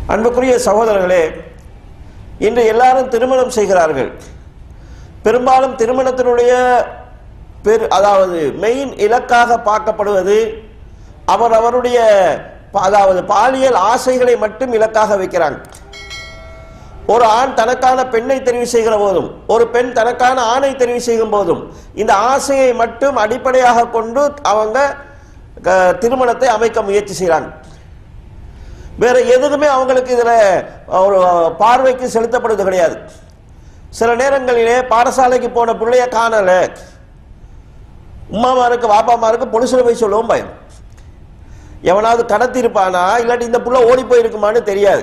அன்புக்குரிய சகோதரர்களே இன்று எல்லாரும் திருமணம் செய்கிறார்கள் பெரும்பாலும் திருமணத்தினுடைய பெரு அதாவது மெயின் இலக்காக பார்க்கப்படுவது அவர் அவருடைய ப- அதாவது பாலியல் ஆசைகளை மட்டும் இலக்காக வைக்கிறாங்க ஒரு ஆண் தனக்கான பெண்ணை தெரிவு செய்கிற போதும் ஒரு பெண் தனக்கான ஆணை தெரிவு செய்யும் போதும் இந்த ஆசையை மட்டும் அடிப்படையாக கொண்டு அவங்க க- திருமணத்தை அமைக்க முயற்சி செய்கிறாங்க வேற எதுவுமே அவங்களுக்கு இதுல ஒரு பார்வைக்கு செலுத்தப்படுவது கிடையாது சில நேரங்களிலே பாடசாலைக்கு போன பிள்ளைய காணல உமாமாருக்கு வாப்பாமாருக்கு பொலிசுல போய் சொல்லவும் பயம் எவனாவது கடத்திருப்பானா இல்லாட்டி இந்த புள்ள ஓடி போயிருக்குமான்னு தெரியாது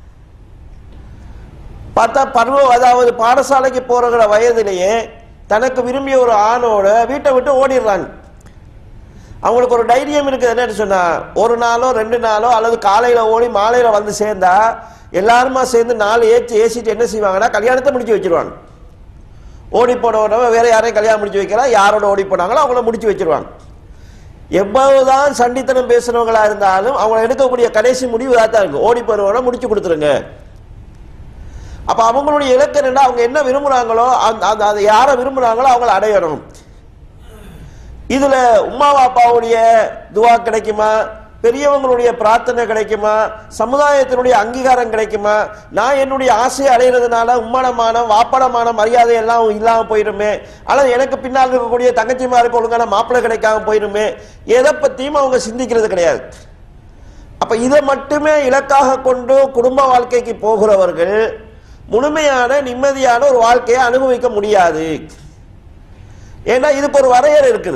பார்த்தா பருவம் அதாவது பாடசாலைக்கு போகிற வயதிலேயே தனக்கு விரும்பிய ஒரு ஆணோட வீட்டை விட்டு ஓடிடுறாங்க அவங்களுக்கு ஒரு தைரியம் இருக்குது என்னன்னு சொன்னா ஒரு நாளோ ரெண்டு நாளோ அல்லது காலையில ஓடி மாலையில வந்து சேர்ந்தா எல்லாருமா சேர்ந்து நாலு ஏற்றி ஏசிட்டு என்ன செய்வாங்கன்னா கல்யாணத்தை முடிச்சு வச்சிருவாங்க ஓடி போனவனவ வேற யாரையும் கல்யாணம் முடிச்சு வைக்கிறா யாரோட ஓடி போனாங்களோ அவங்கள முடிச்சு வச்சிருவாங்க எவ்வளவுதான் சண்டித்தனம் பேசுறவங்களா இருந்தாலும் அவங்க எடுக்கக்கூடிய கடைசி முடிவு தான் இருக்கு ஓடி போறவன முடிச்சு கொடுத்துருங்க அப்ப அவங்களுடைய இலக்கு என்னன்னா அவங்க என்ன விரும்புறாங்களோ அந்த அந்த- அதை யாரை விரும்புறாங்களோ அவங்கள அடையணும் இதுல உமா பாப்பாவுடைய துவா கிடைக்குமா பெரியவங்களுடைய பிரார்த்தனை கிடைக்குமா சமுதாயத்தினுடைய அங்கீகாரம் கிடைக்குமா நான் என்னுடைய ஆசையை அடைகிறதுனால உம்மனமான வாப்படமான மரியாதை எல்லாம் இல்லாம போயிருமே அல்லது எனக்கு பின்னால் இருக்கக்கூடிய தங்கச்சிமாருக்கு ஒழுங்கான மாப்பிள்ளை கிடைக்காம போயிருமே எதை பத்தியும் அவங்க சிந்திக்கிறது கிடையாது அப்ப இதை மட்டுமே இலக்காக கொண்டு குடும்ப வாழ்க்கைக்கு போகிறவர்கள் முழுமையான நிம்மதியான ஒரு வாழ்க்கையை அனுபவிக்க முடியாது ஏன்னா இதுக்கு ஒரு வரையறை இருக்குது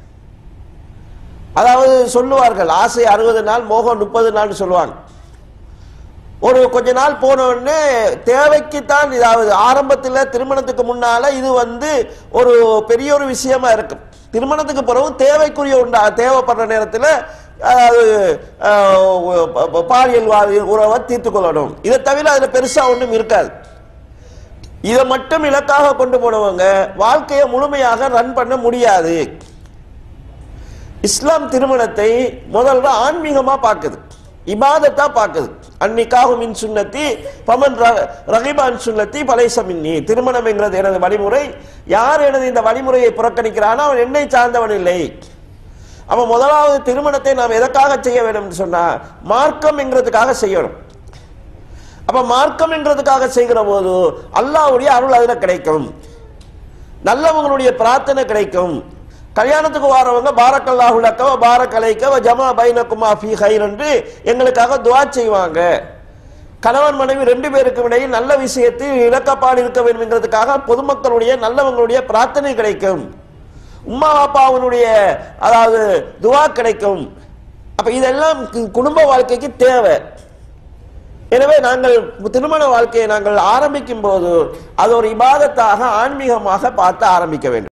அதாவது சொல்லுவார்கள் ஆசை அறுபது நாள் மோகம் முப்பது நாள் சொல்லுவாங்க ஒரு கொஞ்ச நாள் போன உடனே தேவைக்குத்தான் இதாவது ஆரம்பத்தில் திருமணத்துக்கு முன்னால இது வந்து ஒரு பெரிய ஒரு விஷயமா இருக்கும் திருமணத்துக்கு பிறகு தேவைக்குரிய உண்டா தேவைப்படுற நேரத்தில் அதாவது அஹ், ப- ப- பாலியல் வா- உறவை தீர்த்து கொள்ளணும் இதை தவிர அதுல பெருசா ஒன்றும் இருக்காது இதை மட்டும் இலக்காக கொண்டு போனவங்க வாழ்க்கையை முழுமையாக ரன் பண்ண முடியாது இஸ்லாம் திருமணத்தை முதல்ல ஆன்மீகமா பார்க்குது இபாதத்தா பார்க்குது அன்னிக்காக மின் சுன்னத்தி பமன் ர- ரகிபான் சுன்னத்தி பலைச மின்னி திருமணம் என்கிறது எனது வழிமுறை யார் எனது இந்த வழிமுறையை புறக்கணிக்கிறானோ அவன் என்னை சார்ந்தவன் இல்லை அவன் முதலாவது திருமணத்தை நாம் எதற்காக செய்ய வேண்டும் என்று சொன்னா மார்க்கம் என்கிறதுக்காக செய்யணும் அப்ப மார்க்கம் என்கிறதுக்காக செய்கிற போது அல்லாஹ்வுடைய அருள் அதுல கிடைக்கும் நல்லவங்களுடைய பிரார்த்தனை கிடைக்கும் கல்யாணத்துக்கு வரவங்க பாரக்கல்லாஹு லக்கவ பாரக் அலைக்கவ ஜமா பைனக்குமா ஃபீ ஹைர் என்று எங்களுக்காக துஆ செய்வாங்க கணவன் மனைவி ரெண்டு பேருக்கும் இடையில் நல்ல விஷயத்தில் இலக்கப்பாடு இருக்க வேண்டும் என்கிறதுக்காக பொதுமக்களுடைய நல்லவங்களுடைய பிரார்த்தனை கிடைக்கும் உம்மா அப்பாவுடைய அதாவது துவா கிடைக்கும் அப்ப இதெல்லாம் கு- குடும்ப வாழ்க்கைக்கு தேவை எனவே நாங்கள் திருமண வாழ்க்கையை நாங்கள் ஆரம்பிக்கும் போது அது ஒரு இபாதத்தாக ஆன்மீகமாக பார்த்து ஆரம்பிக்க வேண்டும்